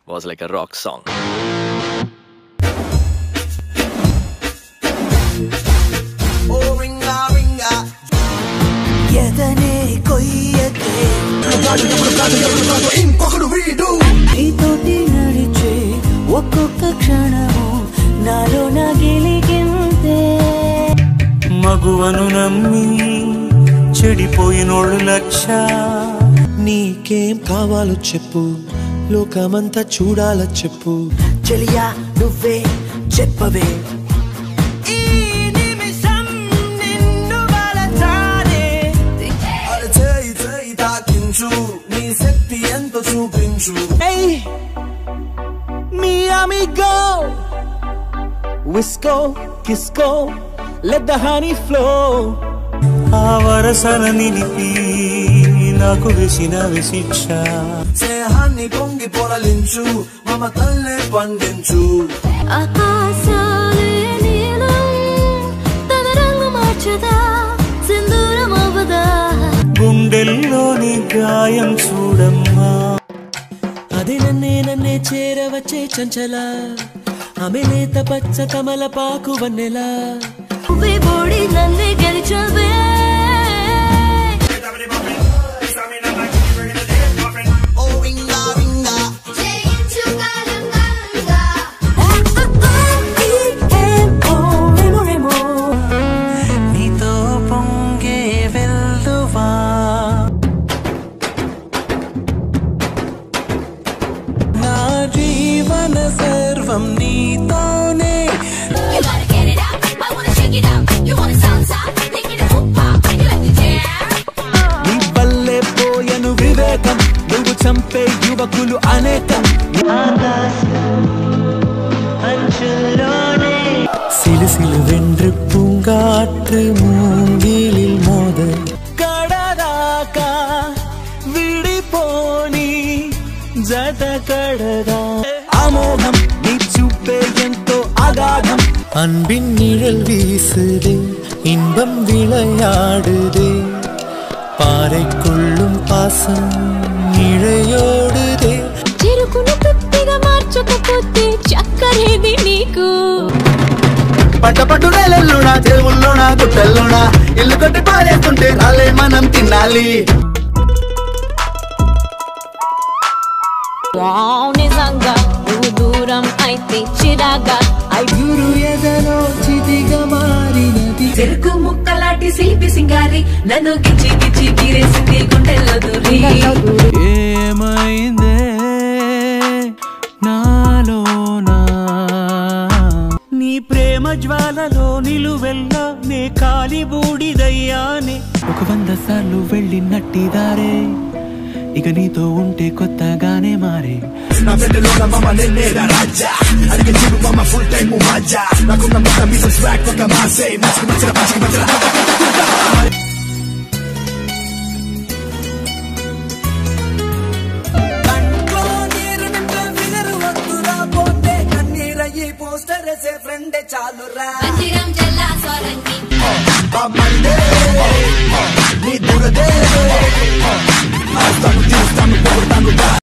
was like a rock song. ఎదనే కొయ్యకే నీతోటి నడిచే ఒక్కొక్క క్షణము నాలో నా గెలిగిందే మగువను నమ్మి చెడిపోయినోళ్ళు లక్ష నీకేం కావాలో చెప్పు లోకమంతా చూడాల చెప్పు చెలియా నువ్వే చెప్పవే ఈ నిమిషం నిన్ను వలచానే చేయి చేయి తాకించు నీ శక్తి ఎంతో చూపించు Hey, mi amigo, Wisco, Kisco, let the honey flow. ఆ వరసన నిలిపి నాకు వేసిన విశిక్ష స్నేహాన్ని పొంగి పొరలించు మమతల్నే పండించు ఆకాశాలే నీలం తన రంగు మార్చదా సింధూరం అవ్వదా గుండెల్లోని గాయం చూడమ్మా అది నన్నే నన్నే చేరవచ్చే చంచల ఆమె లేత పచ్చ కమల పాకు వన్నెలా నువ్వే బోడి నన్నే గెలిచవే ఓ వింగా వింగా నీతో పొంగే వెల్దువా నా జీవన సర్వం నీతోనే You gotta get it out, I wanna shake it out. You wanna salsa, take it to hoop pop, you like to jam. నీ వల్లే పోయను వివేకం నువ్వు చంపే యువకులు అనేకం சிலுசிலு வென்று பூங்காற்று மூங்கிலில் மோத கடதாக்கா విడిపోని జత కడదా అమోఘం నీ చూపే ఎంతో అగాధం அன்பின் நிழல் வீசுதே இன்பம் விளையாடுதே பாறைக்குள்ளும் பாசம் இழையோடுதே చెరుకును పిప్పిగా మార్చకపోతే చక్కరేది నీకు పట్ట పట్టు నేలల్లోనా చెరువుల్లోనా గుట్టల్లోనా ఇల్లు కట్టి పారేస్తుంటే రాలే మనం తినాలి వావ్ నిజంగా నువ్వు దూరం అయితే చిరాగా ఐదురు ఎదలో చితిగా మారినది చెరుకు ముక్కలాంటి శిల్పి సింగారి నన్ను గిచ్చి గిచ్చి గీరేసింది గుండెల్లో దూరి ఏమైందే నాలోనా నీ ప్రేమ జ్వాలలో నిలువెల్లా నే కాలి బూడిదయ్యానే ఒక వంద సార్లు వెళ్ళినట్టిదారే ఇక నీతో ఉంటే కొత్తగానే మారే నా బిడ్డలో నా మమ్మ నిన్నేరా రాజా అడిగే చూడు మమ్మ ఫుల్ టైం మాజా నాకున్న మొత్తం మీద స్వాగ్ ఒక మాసే మచ్చి మచ్చల మచ్చి మచ్చల కంట్లో నీరు నింపే ఫిగరు వద్దురా పోతే కన్నీరయ్యి పోస్టర్ వేసే ఫ్రెండే చాలురా మందిరం జల్లా స్వరంగి మండే నీ దురదే ఆస్తాను తీస్తా